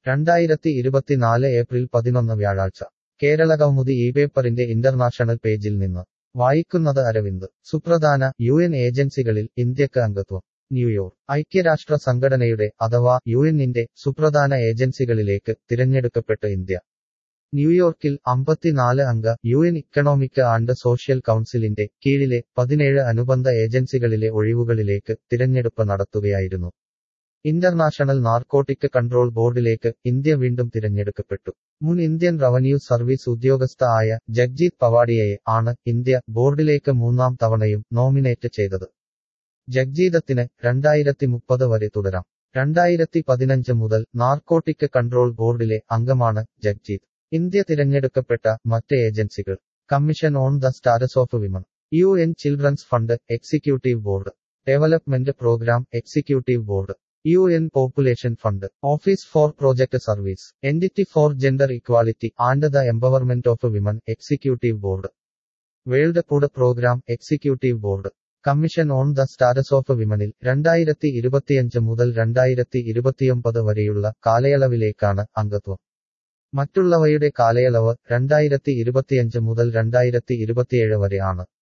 രണ്ടായിരത്തി ഇരുപത്തിനാല് ഏപ്രിൽ പതിനൊന്ന് വ്യാഴാഴ്ച കേരള കൗമുദി ഈ പേപ്പറിന്റെ ഇന്റർനാഷണൽ പേജിൽ നിന്ന് വായിക്കുന്നത് അരവിന്ദ് സുപ്രധാന യു എൻ ഏജൻസികളിൽ ഇന്ത്യക്ക് അംഗത്വം ന്യൂയോർക്ക് ഐക്യരാഷ്ട്ര സംഘടനയുടെ അഥവാ യു എന്നിന്റെ സുപ്രധാന ഏജൻസികളിലേക്ക് തിരഞ്ഞെടുക്കപ്പെട്ട് ഇന്ത്യ ന്യൂയോർക്കിൽ അമ്പത്തിനാല് അംഗ U N economic and social കൗൺസിലിന്റെ കീഴിലെ പതിനേഴ് അനുബന്ധ ഏജൻസികളിലെ ഒഴിവുകളിലേക്ക് തിരഞ്ഞെടുപ്പ് നടത്തുകയായിരുന്നു ഇന്റർനാഷണൽ നാർക്കോട്ടിക് കൺട്രോൾ ബോർഡിലേക്ക് ഇന്ത്യ വീണ്ടും തിരഞ്ഞെടുക്കപ്പെട്ടു മുൻ ഇന്ത്യൻ റവന്യൂ സർവീസ് ഉദ്യോഗസ്ഥ ആയ ജഗ്ജീത് പവാഡിയയെ ആണ് ഇന്ത്യ ബോർഡിലേക്ക് മൂന്നാം തവണയും നോമിനേറ്റ് ചെയ്തത് ജഗ്ജീതത്തിന് രണ്ടായിരത്തി മുപ്പത് വരെ തുടരാം രണ്ടായിരത്തി പതിനഞ്ച് മുതൽ നാർക്കോട്ടിക് കൺട്രോൾ ബോർഡിലെ അംഗമാണ് ജഗ്ജീത് ഇന്ത്യ തിരഞ്ഞെടുക്കപ്പെട്ട മറ്റ് ഏജൻസികൾ commission on the status of women U N children's fund executive board development programme executive board U N population fund office for project service entity for gender equality and the empowerment of women executive board world food programme executive board commission on the status of വിമനിൽ രണ്ടായിരത്തി ഇരുപത്തിയഞ്ച് മുതൽ രണ്ടായിരത്തി ഇരുപത്തിയൊമ്പത് വരെയുള്ള കാലയളവിലേക്കാണ് അംഗത്വം മറ്റുള്ളവയുടെ കാലയളവ് രണ്ടായിരത്തി ഇരുപത്തിയഞ്ച് മുതൽ രണ്ടായിരത്തി ഇരുപത്തിയേഴ് വരെ ആണ്